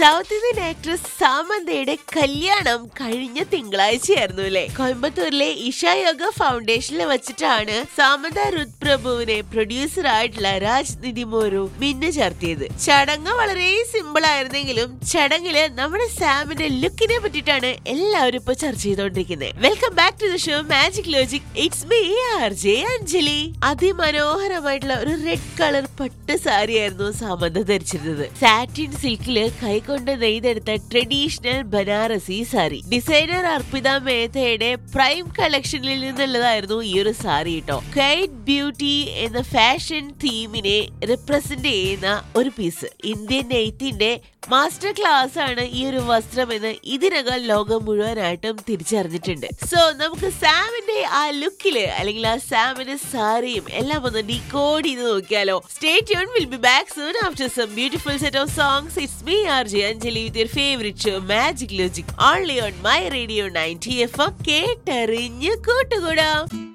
south Indian actress സാമന്തയുടെ കല്യാണം കഴിഞ്ഞ തിങ്കളാഴ്ചയായിരുന്നു അല്ലേ കോയമ്പത്തൂരിലെ ഇഷ യോഗ ഫൗണ്ടേഷനിൽ വെച്ചിട്ടാണ് സാമന്ത രുത് പ്രഭുവിനെ പ്രൊഡ്യൂസർ ആയിട്ടുള്ള രാജ് നിതിമോരു മിന്നു ചാർത്തിയത് ചടങ്ങ് വളരെ സിമ്പിൾ ആയിരുന്നെങ്കിലും ചടങ്ങില് നമ്മുടെ സാമിന്റെ ലുക്കിനെ പറ്റിയിട്ടാണ് എല്ലാവരും ഇപ്പൊ ചർച്ച ചെയ്തോണ്ടിരിക്കുന്നത് welcome back to the show magic logic it's me R J Anjali അതിമനോഹരമായിട്ടുള്ള ഒരു റെഡ് കളർ പട്ട് സാരി ആയിരുന്നു സാമന്ത ധരിച്ചിരുന്നത് സാറ്റിൻ സിൽക്കില് കൈകൊണ്ട് നെയ്തെടുത്ത ട്രഡീഷണൽ ബനാറസി സാരി ഡിസൈനർ അർപ്പിത മേത്തയുടെ പ്രൈം കളക്ഷനിൽ നിന്നുള്ളതായിരുന്നു ഈ ഒരു സാരി കേട്ടോ കൈറ്റ് ബ്യൂട്ടി എന്ന ഫാഷൻ തീമിനെ റിപ്രസെന്റ് ചെയ്യുന്ന ഒരു പീസ് ഇന്ത്യൻ നെയ്ത്തിന്റെ മാസ്റ്റർ ക്ലാസ് ആണ് ഈ ഒരു വസ്ത്രം എന്ന് ഇതിനകം ലോകം മുഴുവനായിട്ടും തിരിച്ചറിഞ്ഞിട്ടുണ്ട് സോ നമുക്ക് സാമിന്റെ ആ ലുക്കില് അല്ലെങ്കിൽ ആ സാമിന്റെ സാരിയും എല്ലാം ഒന്ന് ഡീകോഡ് ചെയ്ത് നോക്കിയാലോ stay tune will be back soon after some beautiful set of songs it's me R J Anjali with your favourite show magic logic only on my radio ninety F M കേട്ടറിഞ്ഞ് കൂട്ടുകൂടാം